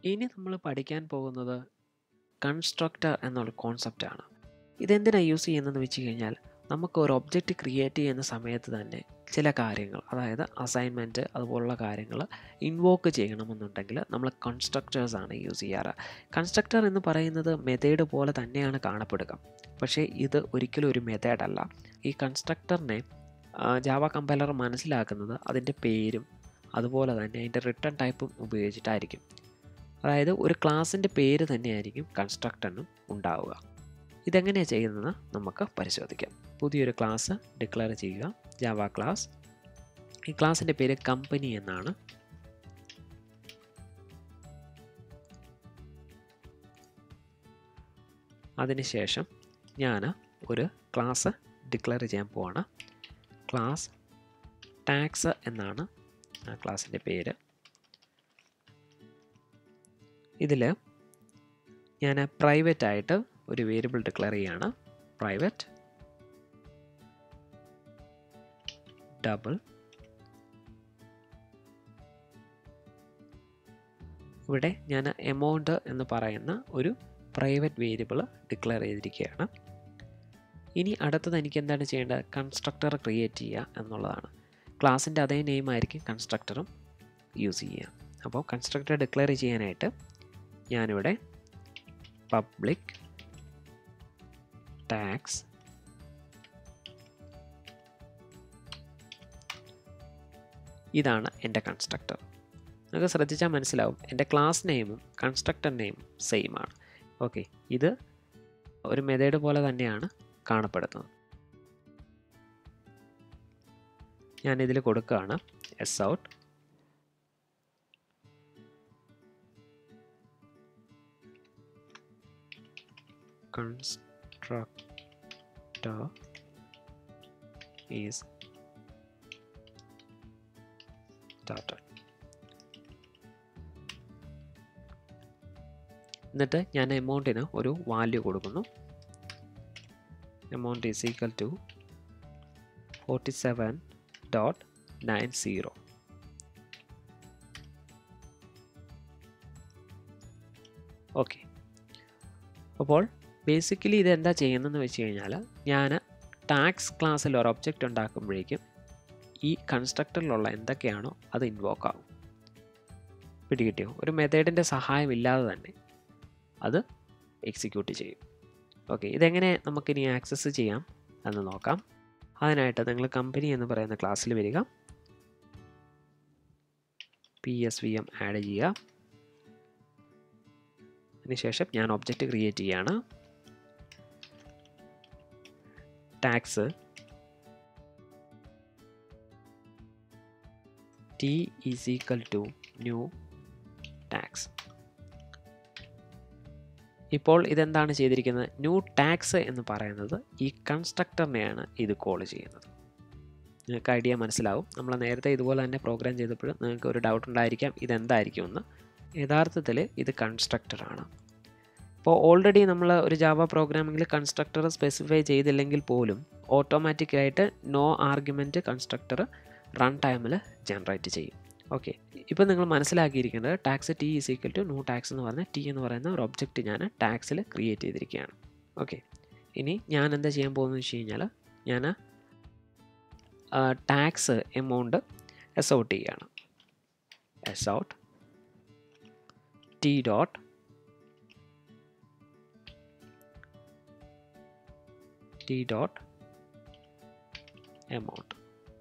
ഇനി നമ്മൾ പഠിക്കാൻ പോകുന്നത് കൺസ്ട്രക്ടർ എന്നുള്ള കോൺസെപ്റ്റാണ് ഇതെന്തിനാണ് യൂസ് ചെയ്യുന്നതെന്ന് വെച്ച് കഴിഞ്ഞാൽ നമുക്ക് ഒരു ഒബ്ജക്റ്റ് ക്രിയേറ്റ് ചെയ്യുന്ന സമയത്ത് തന്നെ ചില കാര്യങ്ങൾ അതായത് അസൈൻമെൻറ്റ് അതുപോലുള്ള കാര്യങ്ങൾ ഇൻവോക്ക് ചെയ്യണമെന്നുണ്ടെങ്കിൽ നമ്മൾ കൺസ്ട്രക്ടേഴ്സ് ആണ് യൂസ് ചെയ്യാറ് കൺസ്ട്രക്ടർ എന്ന് പറയുന്നത് മെത്തേഡ് പോലെ തന്നെയാണ് കാണപ്പെടുക പക്ഷേ ഇത് ഒരിക്കലും ഒരു മെത്തേഡ് അല്ല ഈ കൺസ്ട്രക്ടറിനെ ജാവ കമ്പൈലർ മനസ്സിലാക്കുന്നത് അതിൻ്റെ പേരും അതുപോലെ തന്നെ അതിൻ്റെ റിട്ടേൺ ടൈപ്പും ഉപയോഗിച്ചിട്ടായിരിക്കും അതായത് ഒരു ക്ലാസ്സിൻ്റെ പേര് തന്നെയായിരിക്കും കൺസ്ട്രക്ടറിനും ഉണ്ടാവുക ഇതെങ്ങനെയാണ് ചെയ്യുന്നത് നമുക്ക് പരിശോധിക്കാം പുതിയൊരു ക്ലാസ് ഡിക്ലെയർ ചെയ്യുക ജാവ ക്ലാസ് ഈ ക്ലാസ്സിൻ്റെ പേര് കമ്പനി എന്നാണ് അതിനുശേഷം ഞാൻ ഒരു ക്ലാസ് ഡിക്ലെയർ ചെയ്യാൻ പോവാണ് ക്ലാസ് ടാക്സ് എന്നാണ് ആ ക്ലാസ്സിൻ്റെ പേര് ഇതിൽ ഞാൻ പ്രൈവറ്റ് ആയിട്ട് ഒരു വേരിയബിൾ ഡിക്ലെയർ ചെയ്യാണ് പ്രൈവറ്റ് ഡബിൾ ഇവിടെ ഞാൻ എമൗണ്ട് എന്ന് പറയുന്ന ഒരു പ്രൈവറ്റ് വേരിയബിൾ ഡിക്ലെയർ ചെയ്തിരിക്കുകയാണ് ഇനി അടുത്തത് എനിക്ക് എന്താണ് ചെയ്യേണ്ടത് കൺസ്ട്രക്ടർ ക്രിയേറ്റ് ചെയ്യുക എന്നുള്ളതാണ് ക്ലാസ്സിൻ്റെ അതേ നെയിം ആയിരിക്കും കൺസ്ട്രക്ടറും യൂസ് ചെയ്യുക അപ്പോൾ കൺസ്ട്രക്ടർ ഡിക്ലെയർ ചെയ്യാനായിട്ട് ഞാനിവിടെ പബ്ലിക് ടാക്സ് ഇതാണ് എൻ്റെ കൺസ്ട്രക്ടർ നിങ്ങൾക്ക് ശ്രദ്ധിച്ചാൽ മനസ്സിലാവും എൻ്റെ ക്ലാസ് നെയിമും കൺസ്ട്രക്ടർ നെയിമും സെയിം ആണ് ഓക്കെ ഇത് ഒരു മെത്തേഡ് പോലെ തന്നെയാണ് കാണപ്പെടുന്നത് ഞാൻ ഇതിൽ കൊടുക്കുകയാണ് S out constructor is started എന്നിട്ട് ഞാൻ എമൗണ്ടിന് ഒരു വാല്യൂ കൊടുക്കുന്നു amount is equal to forty seven dot nine zero okay അപ്പോൾ ബേസിക്കലി ഇത് എന്താ ചെയ്യുന്നതെന്ന് വെച്ച് കഴിഞ്ഞാൽ ഞാൻ ടാക്സ് ക്ലാസ്സിൽ ഒരു ഒബ്ജക്റ്റ് ഉണ്ടാക്കുമ്പോഴേക്കും ഈ കൺസ്ട്രക്ടറിലുള്ള എന്തൊക്കെയാണോ അത് ഇൻവോക്ക് ആകും പിടികിട്ടിയോ ഒരു മെത്തേഡിൻ്റെ സഹായം ഇല്ലാതെ തന്നെ അത് എക്സിക്യൂട്ട് ചെയ്യും ഓക്കെ ഇതെങ്ങനെ നമുക്കിനി ആക്സസ് ചെയ്യാം എന്ന് നോക്കാം അതിനായിട്ട് നിങ്ങൾ കമ്പനി എന്ന് പറയുന്ന ക്ലാസ്സിൽ വരിക P S V M add ചെയ്യുക അതിനുശേഷം ഞാൻ ഒബ്ജക്റ്റ് ക്രിയേറ്റ് ചെയ്യാണ് tax T is equal to new tax ഇപ്പോൾ ഇതെന്താണ് ചെയ്തിരിക്കുന്നത് ന്യൂ ടാക്സ് എന്ന് പറയുന്നത് ഈ കൺസ്ട്രക്ടറിനെയാണ് ഇത് കോൾ ചെയ്യുന്നത് നിങ്ങൾക്ക് ഐഡിയ മനസ്സിലാവും നമ്മൾ നേരത്തെ ഇതുപോലെ തന്നെ പ്രോഗ്രാം ചെയ്തപ്പോൾ നിങ്ങൾക്ക് ഒരു ഡൗട്ട് ഉണ്ടായിരിക്കാം ഇതെന്തായിരിക്കുമെന്ന് യഥാർത്ഥത്തിൽ ഇത് കൺസ്ട്രക്ടറാണ് ഇപ്പോൾ ഓൾറെഡി നമ്മൾ ഒരു ജാവ പ്രോഗ്രാമിങ്ങിൽ കൺസ്ട്രക്ടർ സ്പെസിഫൈ ചെയ്തില്ലെങ്കിൽ പോലും ഓട്ടോമാറ്റിക്കായിട്ട് നോ ആർഗ്യുമെൻറ്റ് കൺസ്ട്രക്ടർ റൺ ടൈമിൽ ജനറേറ്റ് ചെയ്യും ഓക്കെ ഇപ്പോൾ നിങ്ങൾ മനസ്സിലാക്കിയിരിക്കേണ്ടത് tax T is equal to no tax എന്ന് പറഞ്ഞാൽ ടി എന്ന് പറയുന്ന ഒരു ഒബ്ജക്റ്റ് ഞാൻ ടാക്സിൽ ക്രിയേറ്റ് ചെയ്തിരിക്കുകയാണ് ഓക്കെ ഇനി ഞാൻ എന്താ ചെയ്യാൻ പോകുന്നത് വെച്ച് കഴിഞ്ഞാൽ ഞാൻ ടാക്സ് എമൗണ്ട് എസ് ഔട്ട് ചെയ്യുകയാണ് S out T dot T dot amount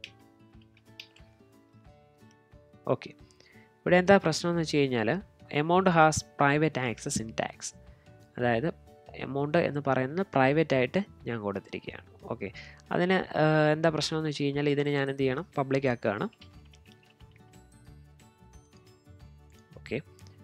okay ഇവിടെ എന്താ പ്രശ്നം എന്ന് വെച്ച് കഴിഞ്ഞാൽ amount has private access in tax അതായത് എമൗണ്ട് എന്ന് പറയുന്നത് പ്രൈവറ്റ് ആയിട്ട് ഞാൻ കൊടുത്തിരിക്കുകയാണ് ഓക്കെ അതിന് എന്താ പ്രശ്നം എന്ന് വെച്ച് കഴിഞ്ഞാൽ ഇതിന് ഞാൻ എന്ത് ചെയ്യണം പബ്ലിക് ആക്കുകയാണ് ഓക്കെ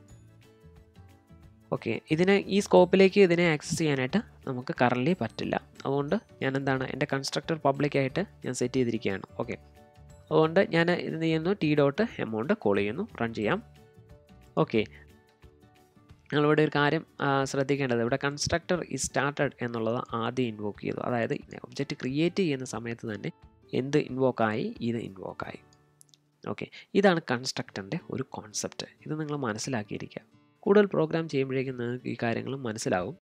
ഓക്കെ ഇതിന് ഈ സ്കോപ്പിലേക്ക് ഇതിനെ ആക്സസ് ചെയ്യാനായിട്ട് നമുക്ക് കറൻലി പറ്റില്ല അതുകൊണ്ട് ഞാൻ എന്താണ് എൻ്റെ കൺസ്ട്രക്ടർ പബ്ലിക്കായിട്ട് ഞാൻ സെറ്റ് ചെയ്തിരിക്കുകയാണ് ഓക്കെ അതുകൊണ്ട് ഞാൻ ഇത് ചെയ്യുന്നു ടി ഡോട്ട് എമൗണ്ട് കോൾ ചെയ്യുന്നു റൺ ചെയ്യാം ഓക്കെ നിങ്ങളിവിടെ ഒരു കാര്യം ശ്രദ്ധിക്കേണ്ടത് ഇവിടെ കൺസ്ട്രക്ടർ ഈ സ്റ്റാർട്ടഡ് എന്നുള്ളത് ആദ്യം ഇൻവോക്ക് ചെയ്തു അതായത് ഒബ്ജക്റ്റ് ക്രിയേറ്റ് ചെയ്യുന്ന സമയത്ത് തന്നെ എന്ത് ഇൻവോക്കായി ഇത് ഇൻവോക്കായി ഓക്കെ ഇതാണ് കൺസ്ട്രക്ടറിൻ്റെ ഒരു കോൺസെപ്റ്റ് ഇത് നിങ്ങൾ മനസ്സിലാക്കിയിരിക്കുക കൂടുതൽ പ്രോഗ്രാം ചെയ്യുമ്പോഴേക്കും നിങ്ങൾക്ക് ഈ കാര്യങ്ങൾ മനസ്സിലാവും